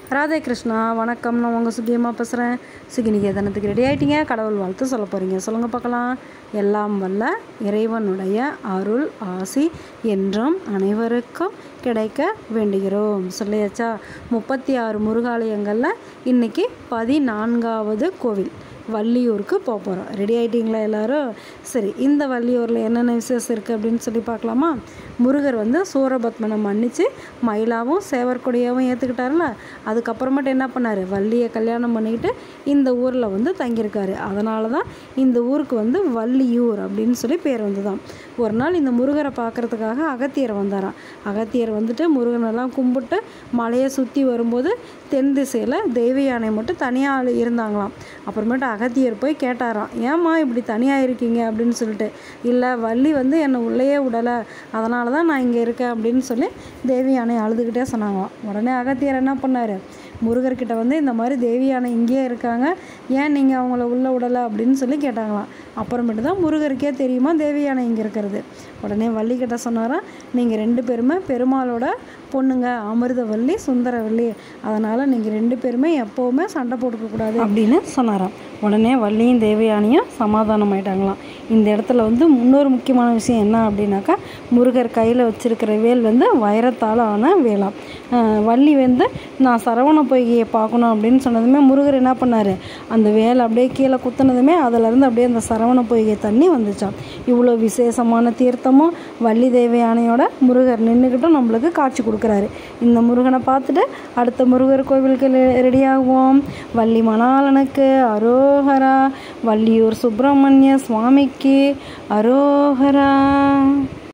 ராதே கிருஷ்ணா வணக்கம் நான் உங்கள் சுகியமாக பேசுகிறேன் சுகிநிகேதனத்துக்கு ரெடி ஆகிட்டீங்க கடவுள் வாழ்த்து சொல்ல போகிறீங்க சொல்லுங்கள் பார்க்கலாம் எல்லாம் வல்ல இறைவனுடைய அருள் ஆசி என்றும் அனைவருக்கும் கிடைக்க வேண்டுகிறோம் சொல்லியாச்சா முப்பத்தி ஆறு முருகாலயங்களில் இன்றைக்கி பதினான்காவது கோவில் வள்ளியூருக்கு போக போகிறோம் ரெடி ஆகிட்டீங்களா எல்லோரும் சரி இந்த வள்ளியூரில் என்னென்ன விசேஷம் இருக்குது அப்படின்னு சொல்லி பார்க்கலாமா முருகர் வந்து சூரபத்மனை மன்னித்து மயிலாவும் சேவற்கொடியாவும் ஏற்றுக்கிட்டாருல அதுக்கப்புறமேட்டு என்ன பண்ணார் வள்ளியை கல்யாணம் பண்ணிக்கிட்டு இந்த ஊரில் வந்து தங்கியிருக்காரு அதனால தான் இந்த ஊருக்கு வந்து வள்ளியூர் அப்படின்னு சொல்லி பேர் வந்துதான் ஒரு நாள் இந்த முருகரை பார்க்குறதுக்காக அகத்தியர் வந்தாராம் அகத்தியர் வந்துட்டு முருகனெல்லாம் கும்பிட்டு மலையை சுற்றி வரும்போது தென் திசையில் தெய்வ யானை மட்டும் தனியாக இருந்தாங்களாம் அப்புறமேட்டு அகத்தியர் போய் கேட்டாராம் ஏம்மா இப்படி தனியாக இருக்கீங்க அப்படின்னு சொல்லிட்டு இல்லை வள்ளி வந்து என்னை உள்ளேயே விடலை அதனால தான் நான் இங்கே இருக்கேன் அப்படின்னு சொல்லி தேவி யானை அழுதுகிட்டே சொன்னாங்களாம் உடனே அகத்தியர் என்ன பண்ணார் முருகர்கிட்ட வந்து இந்த மாதிரி தேவி யானை இங்கேயே இருக்காங்க ஏன் நீங்கள் அவங்கள உள்ளே விடலை அப்படின்னு சொல்லி கேட்டாங்களாம் அப்புறமேட்டு தான் முருகருக்கே தெரியுமா தேவி யானை இங்கே இருக்கிறது உடனே வள்ளிக்கிட்ட சொன்னாராம் நீங்கள் ரெண்டு பேருமே பெருமாளோட பொண்ணுங்க அமிர்தவல்லி சுந்தரவல்லி அதனால் நீங்கள் ரெண்டு பேருமே எப்போவுமே சண்டை போட்டுக்கக்கூடாது அப்படின்னு சொன்னாராம் உடனே வள்ளியும் தேவயானியும் சமாதானம் ஆயிட்டாங்களாம் இந்த இடத்துல வந்து இன்னொரு முக்கியமான விஷயம் என்ன அப்படின்னாக்கா முருகர் கையில் வச்சிருக்கிற வேல் வந்து வைரத்தால் ஆன வேளாம் வள்ளி வந்து நான் சரவண பொய்கையை பார்க்கணும் அப்படின்னு சொன்னதுமே முருகர் என்ன பண்ணார் அந்த வேலை அப்படியே கீழே குத்துனதுமே அதிலேருந்து அப்படியே அந்த சரவண பொய்கை தண்ணி வந்துச்சான் இவ்வளோ விசேஷமான தீர்த்தமும் வள்ளி தேவயானையோட முருகர் நின்றுக்கிட்டும் நம்மளுக்கு காட்சி கொடுக்குறாரு இந்த முருகனை பார்த்துட்டு அடுத்த முருகர் கோவிலுக்கு ரெடி ஆகுவோம் வள்ளி மணாலனுக்கு அரோஹரா வள்ளியூர் சுப்பிரமணிய சுவாமிக்கு அரோஹரா